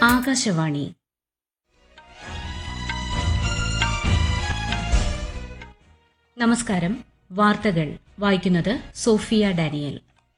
ആകാശവാണി നമസ്കാരം വാർത്തകൾ വായിക്കുന്നത് സോഫിയ ഡാനിയൽ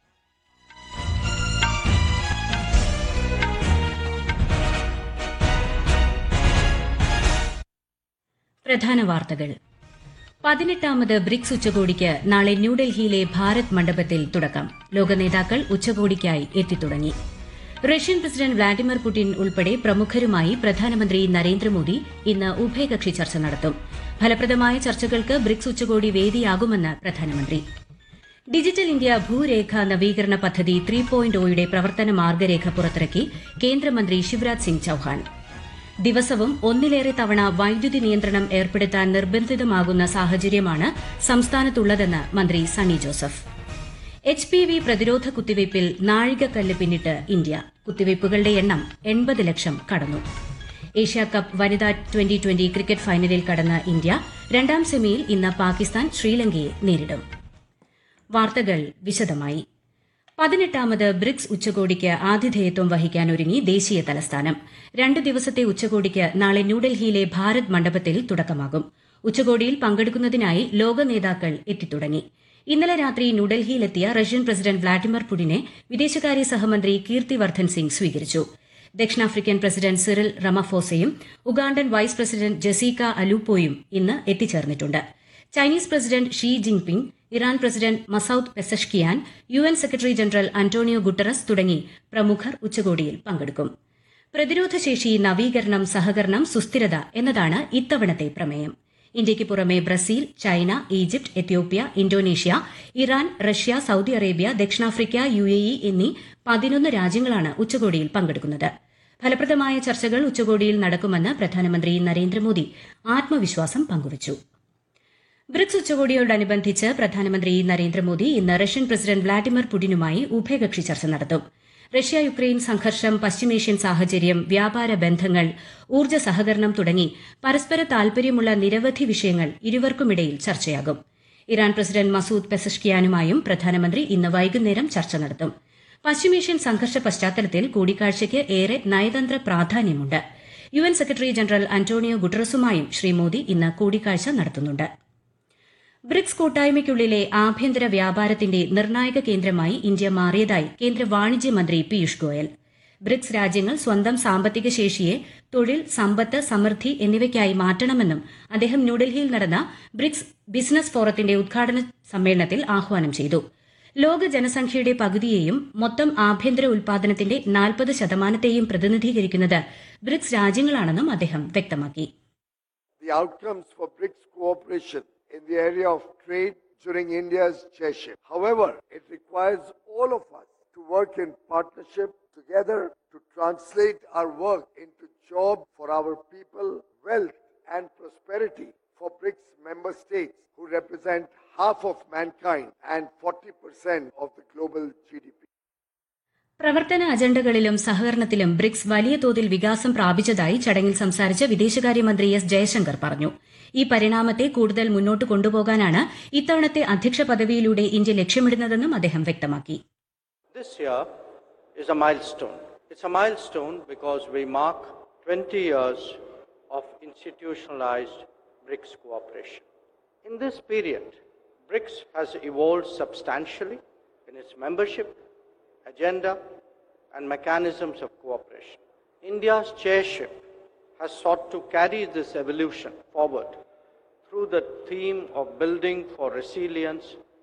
പ്രധാന വാർത്തകൾ പതിനെട്ടാമത് ബ്രിക്സ് ഉച്ചകോടിക്ക് നാളെ ന്യൂഡൽഹിയിലെ ഭാരത് മണ്ഡപത്തിൽ തുടക്കം ലോക നേതാക്കൾ ഉച്ചകോടിക്കായി എത്തിത്തുടങ്ങി റഷ്യൻ പ്രസിഡന്റ് വ്ളാഡിമിർ പുടിൻ ഉൾപ്പെടെ പ്രമുഖരുമായി പ്രധാനമന്ത്രി നരേന്ദ്രമോദി ഇന്ന് ഉഭയകക്ഷി ചർച്ച നടത്തും ഫലപ്രദമായ ചർച്ചകൾക്ക് ബ്രിക്സ് ഉച്ചകോടി വേദിയാകുമെന്ന് പ്രധാനമന്ത്രി ഡിജിറ്റൽ ഇന്ത്യ ഭൂരേഖ നവീകരണ പദ്ധതി ത്രീ പോയിന്റ് ഒയുടെ പ്രവർത്തന മാർഗരേഖ പുറത്തിറക്കി കേന്ദ്രമന്ത്രി ശിവരാജ് സിംഗ് ചൌഹാൻ ദിവസവും ഒന്നിലേറെ തവണ വൈദ്യുതി നിയന്ത്രണം ഏർപ്പെടുത്താൻ നിർബന്ധിതമാകുന്ന സാഹചര്യമാണ് സംസ്ഥാനത്തുള്ളതെന്ന് മന്ത്രി Sunny Joseph H P V പ്രതിരോധ കുത്തിവയ്പിൽ നാഴികക്കല്ല് പിന്നിട്ട് ഇന്ത്യ കുത്തിവയ്പ്പുകളുടെ എണ്ണം എൺപത് ലക്ഷം കടന്നു ഏഷ്യ കപ്പ് വനിതാ ട്വന്റി ട്വന്റി ക്രിക്കറ്റ് ഫൈനലിൽ കടന്ന ഇന്ത്യ രണ്ടാം സെമിയിൽ ഇന്ന് പാകിസ്ഥാൻ ശ്രീലങ്കയെ നേരിടും വാർത്തകൾ വിശദമായി പതിനെട്ടാമത് ബ്രിക്സ് ഉച്ചകോടിക്ക് ആതിഥേയത്വം വഹിക്കാനൊരുങ്ങി ദേശീയ തലസ്ഥാനം രണ്ട് ദിവസത്തെ ഉച്ചകോടിക്ക് നാളെ ന്യൂഡൽഹിയിലെ ഭാരത് മണ്ഡപത്തിൽ തുടക്കമാകും ഉച്ചകോടിയിൽ പങ്കെടുക്കുന്നതിനായി ലോക നേതാക്കൾ എത്തിത്തുടങ്ങി ഇന്നലെ രാത്രി ന്യൂഡൽഹിയിലെത്തിയ റഷ്യൻ പ്രസിഡന്റ് വ്ളാഡിമിർ പുടിനെ വിദേശകാര്യ സഹമന്ത്രി കീർത്തിവർദ്ധൻ സിംഗ് സ്വീകരിച്ചു ദക്ഷിണാഫ്രിക്കൻ പ്രസിഡന്റ് സിറിൽ റമഫോസയും ഉഗാണ്ടൻ വൈസ് പ്രസിഡന്റ് ജസീക അലൂപ്പോയും ഇന്ന് എത്തിച്ചേർന്നിട്ടുണ്ട് Chinese president Xi Jinping Iran president Masoud Pezeshkian U N secretary general Antonio Guterres തുടങ്ങി പ്രമുഖർ ഉച്ചകോടിയിൽ പങ്കെടുക്കും പ്രതിരോധശേഷി നവീകരണം സഹകരണം സുസ്ഥിരത എന്നതാണ് ഇത്തവണത്തെ പ്രമേയം ഇന്ത്യയ്ക്ക് പുറമെ Brazil China Egypt Ethiopia Indonesia Iran Russia Saudi Arabia ദക്ഷിണാഫ്രിക്ക യു എ ഇ എന്നീ പതിനൊന്ന് രാജ്യങ്ങളാണ് ഉച്ചകോടിയിൽ പങ്കെടുക്കുന്നത് ഫലപ്രദമായ ചർച്ചകൾ ഉച്ചകോടിയിൽ നടക്കുമെന്ന് പ്രധാനമന്ത്രി നരേന്ദ്രമോദി ആത്മവിശ്വാസം പങ്കുവച്ചു ബ്രിക്സ് ഉച്ചകോടിയോടനുബന്ധിച്ച് പ്രധാനമന്ത്രി നരേന്ദ്രമോദി ഇന്ന് റഷ്യൻ പ്രസിഡന്റ് വ്ളാഡിമിർ പുടിനുമായി ഉഭയകക്ഷി ചർച്ച നടത്തും റഷ്യ യുക്രൈൻ സംഘർഷം പശ്ചിമേഷ്യൻ സാഹചര്യം വ്യാപാര ബന്ധങ്ങൾ ഊർജ്ജ സഹകരണം തുടങ്ങി പരസ്പര താൽപര്യമുള്ള നിരവധി വിഷയങ്ങൾ ഇരുവർക്കുമിടയിൽ ചർച്ചയാകും ഇറാൻ പ്രസിഡന്റ് മസൂദ് പെസഷ്കിയാനുമായും പ്രധാനമന്ത്രി ഇന്ന് വൈകുന്നേരം ചർച്ച നടത്തും പശ്ചിമേഷ്യൻ സംഘർഷ പശ്ചാത്തലത്തിൽ കൂടിക്കാഴ്ചയ്ക്ക് ഏറെ നയതന്ത്ര പ്രാധാന്യമുണ്ട് U N secretary general Antonio ഗുട്ടറസുമായും ശ്രീ മോദി ഇന്ന് കൂടിക്കാഴ്ച നടത്തുന്നുണ്ട് ബ്രിക്സ് കൂട്ടായ്മയ്ക്കുള്ളിലെ ആഭ്യന്തര വ്യാപാരത്തിന്റെ നിർണായക കേന്ദ്രമായി ഇന്ത്യ മാറിയതായി കേന്ദ്ര വാണിജ്യ മന്ത്രി പീയൂഷ് ഗോയൽ ബ്രിക്സ് രാജ്യങ്ങൾ സ്വന്തം സാമ്പത്തിക ശേഷിയെ തൊഴിൽ സമ്പത്ത് സമൃദ്ധി എന്നിവയ്ക്കായി മാറ്റണമെന്നും അദ്ദേഹം ന്യൂഡൽഹിയിൽ നടന്ന ബ്രിക്സ് ബിസിനസ് ഫോറത്തിന്റെ ഉദ്ഘാടന സമ്മേളനത്തിൽ ആഹ്വാനം ചെയ്തു ലോക ജനസംഖ്യയുടെ പകുതിയെയും മൊത്തം ആഭ്യന്തര ഉൽപാദനത്തിന്റെ നാൽപ്പത് ശതമാനത്തെയും പ്രതിനിധീകരിക്കുന്നത് ബ്രിക്സ് രാജ്യങ്ങളാണെന്നും അദ്ദേഹം വ്യക്തമാക്കി the outcomes for BRICS cooperation in the area of trade during India's chairship. However, it requires all of us to work in partnership together to translate our work into jobs for our people, wealth and prosperity for BRICS member states who represent half of mankind and 40% of the global GDP. പ്രവർത്തന അജണ്ടകളിലും സഹകരണത്തിലും BRICS വലിയ തോതിൽ വികാസം പ്രാപിച്ചതായി ചടങ്ങിൽ സംസാരിച്ച വിദേശകാര്യമന്ത്രി S Jaishankar പറഞ്ഞു ഈ പരിണാമത്തെ കൂടുതൽ മുന്നോട്ട് കൊണ്ടുപോകാനാണ് ഇത്തവണത്തെ അധ്യക്ഷ പദവിയിലൂടെ ഇന്ത്യ ലക്ഷ്യമിടുന്നതെന്നും അദ്ദേഹം വ്യക്തമാക്കി This year is a milestone. It's a milestone because we mark 20 years of institutionalized BRICS cooperation. In this period, BRICS has evolved substantially in its membership, agenda, and mechanisms of cooperation. India's chairship has sought to carry this evolution forward through the theme of building for resilience